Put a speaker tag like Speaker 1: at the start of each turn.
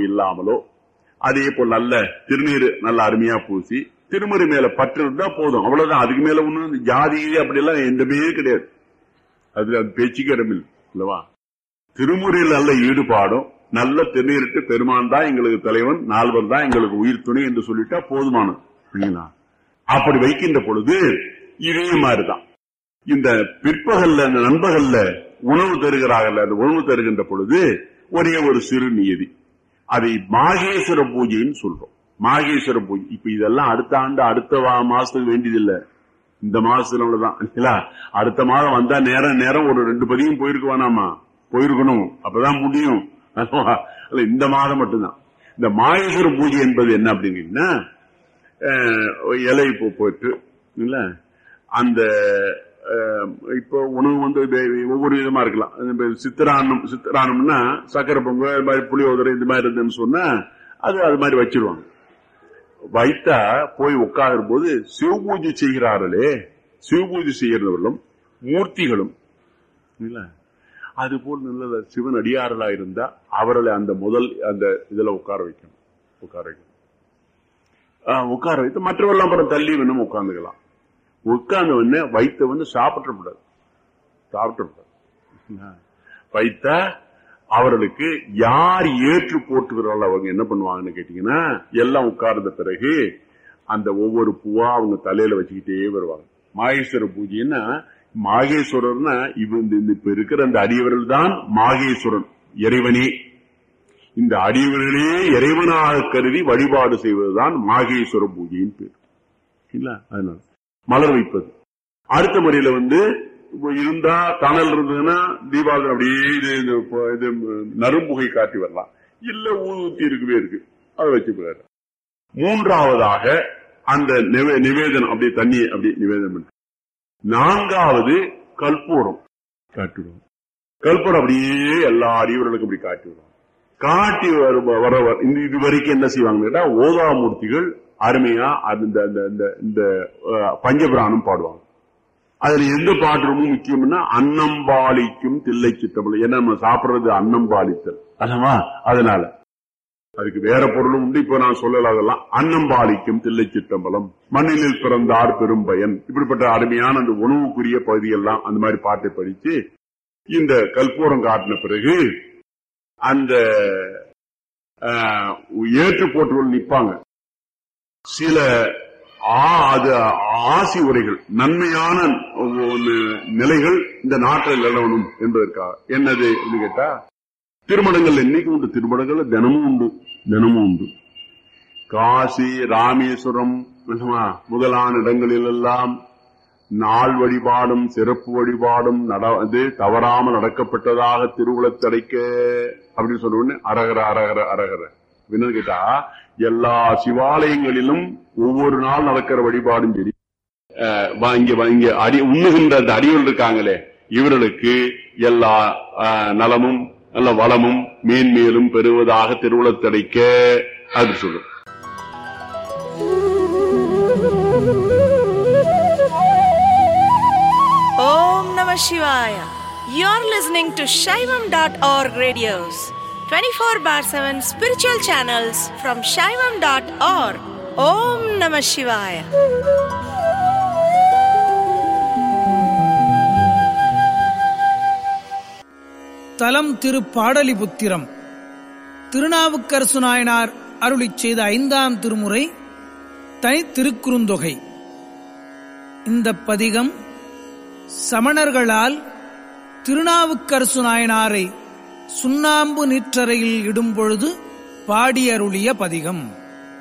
Speaker 1: இல்லாமலோ அதே போல் நல்ல திருநீர் நல்ல அருமையா பூசி திருமுறை மேல பற்று இருந்தா போதும் அவ்வளவுதான் அதுக்கு மேல ஒண்ணு ஜாதி அப்படியெல்லாம் எந்தமே கிடையாது அது அது பேச்சுக்கு இடமில்லை இல்லவா திருமுறையில் நல்ல ஈடுபாடும் நல்ல திருநீரிட்டு பெருமான் தான் எங்களுக்கு தலைவன் நால்வர் தான் எங்களுக்கு உயிர் துணை என்று சொல்லிட்டா போதுமானது இல்லைங்களா? அப்படி வைக்கின்ற பொழுது இதே மாதிரிதான் இந்த பிற்பகல்ல இந்த நண்பகல்ல உணவு தருகிறார்கள் அந்த உணவு தருகின்ற பொழுது ஒரே ஒரு சிறு நியதி அதை மாகேஸ்வர பூஜைன்னு சொல்றோம் மாகேஸ்வர பூஜை இப்ப இதெல்லாம் அடுத்த ஆண்டு அடுத்த வா- மாசத்துக்கு வேண்டியதில்லை இந்த மாசத்துல தான் இல்லைங்களா? அடுத்த மாதம் வந்தா நேரம் நேரம் ஒரு ரெண்டு பதியும் போயிருக்க வேணாமா போயிருக்கணும் அப்பதான் முடியும் அல்லவா? அல்ல, இந்த மாதம் மட்டும்தான் இந்த மாகேஸ்வர பூஜை என்பது என்ன அப்படிங்கன்னா அஹ், இலை இப்போ போட்டு இல்ல அந்த அஹ், இப்போ உணவு வந்து வே- ஒவ்வொரு விதமா இருக்கலாம் இப்ப சித்திரானம் சித்திரானம்னா சக்கரை பொங்கல் இது மாதிரி புளியோதரை இந்த மாதிரி இருந்துன்னு சொன்னா அது அது மாதிரி வச்சிருவாங்க வைத்தா போய் உட்காரும் போது சிவபூஜை செய்கிறார்களே சிவபூஜை செய்கிறவர்களும் மூர்த்திகளும் இல்ல அது போல் நல்ல சிவன் அடியார்களா இருந்தா அவர்களை அந்த முதல் அந்த இதுல உட்கார வைக்கணும் உட்கார வைக்கணும் ஆஹ் உட்கார வைத்து மற்றவெல்லாம் அப்புறம் தள்ளி வேணும் உட்கார்ந்துக்கலாம் உட்கார்ந்த உடனே வைத்த வந்து சாப்பிடக்கூடாது சாப்பிடக்கூடாது வைத்தா அவர்களுக்கு யார் ஏற்று போட்டுகிறார்கள் அவங்க என்ன பண்ணுவாங்கன்னு கேட்டீங்கன்னா எல்லாம் உட்கார்ந்த பிறகு அந்த ஒவ்வொரு பூவா அவங்க தலையில வச்சுக்கிட்டே வருவாங்க மாகேஸ்வர பூஜைன்னா மாகேஸ்வரர்னா இவ இந்த இந்த இப்ப இருக்கிற அந்த அடியவர்கள் தான் மாகேஸ்வரன் இறைவனே இந்த அடியவர்களே இறைவனாக கருதி வழிபாடு செய்வதுதான் மாகேஸ்வர பூஜையின் பேர் இல்ல அதனால மலர் வைப்பது அடுத்த முறையில வந்து இப்போ இருந்தா தணல் இருந்ததுன்னா தீபாவளி அப்படியே இது இது இப்போ இது நறும்புகை காட்டி வரலாம் இல்ல ஊத்தி இருக்கவே இருக்கு அதை வச்சு போயிடுற மூன்றாவதாக அந்த நிவே- நிவேதனம் அப்படியே தண்ணி அப்படியே நிவேதனம் பண்ணு. நான்காவது கற்பூரம் காட்டுவோம் கற்பூரம் அப்படியே எல்லா அறிவுகளுக்கும் அப்படி காட்டி விடுவோம் காட்டி வரும் வர வர- இந்த இது வரைக்கும் என்ன செய்வாங்க கேட்டா ஓதாமூர்த்திகள் அருமையா அது இந்த இந்த- இந்த- இந்த அஹ், பஞ்சபிராணம் பாடுவாங்க அதுல எந்த பாட்டு ரொம்ப முக்கியம்னா அன்னம்பாலிக்கும் தில்லை சித்தமிழ் ஏன்னா நம்ம சாப்பிடுறது அன்னம்பாலித்தல் அல்லவா அதனால அதுக்கு வேற பொருளும் உண்டு இப்ப நான் சொல்லல அதெல்லாம் அன்னம்பாலிக்கும் தில்லை சித்தம்பலம் மண்ணினில் பிறந்தார் பெரும் பயன் இப்படிப்பட்ட அருமையான அந்த உணவுக்குரிய பகுதியெல்லாம் அந்த மாதிரி பாட்டை படிச்சு இந்த கற்பூரம் காட்டின பிறகு அந்த ஆஹ், ஏற்று போட்டுகள் நிப்பாங்க சில ஆ- அது ஆசி உரைகள் நன்மையான ஒரு நிலைகள் இந்த நாட்டில் நிலவணும் என்பதற்காக என்னது என்று கேட்டா திருமணங்கள் என்னைக்கு உண்டு திருமணங்கள் தினமும் உண்டு தினமும் உண்டு காசி ராமேஸ்வரம் என்னமா, முதலான இடங்களில் எல்லாம் நாள் வழிபாடும் சிறப்பு வழிபாடும் நட இது தவறாமல் நடக்கப்பட்டதாக திருவுளத்தடைக்க அப்படின்னு சொன்ன உடனே அரகர அரகர அரகர என்னன்னு கேட்டா எல்லா சிவாலயங்களிலும் ஒவ்வொரு நாள் நடக்கிற வழிபாடும் சரி அஹ், வா- இங்க வா- இங்க அடி உண்ணுகின்ற அந்த அடிகள் இருக்காங்களே இவர்களுக்கு எல்லா அஹ், நலமும் நல்ல வளமும் மேன்மேலும் பெறுவதாக திருவுளத்தடைக்க அது சொல்லும்
Speaker 2: Om Namah Shivaya. You're listening to Shaivam.org radios, 24 bar 7 spiritual channels from Shaivam.org. Om Namah Shivaya.
Speaker 3: தலம் திரு பாடலிபுத்திரம் திருநாவுக்கரசு நாயனார் அருளிச் செய்த ஐந்தாம் திருமுறை தனி திருக்குறுந்தொகை இந்த பதிகம் சமணர்களால் திருநாவுக்கரசு நாயனாரை சுண்ணாம்பு நிற்றரையில் இடும்பொழுது பாடியருளிய பதிகம்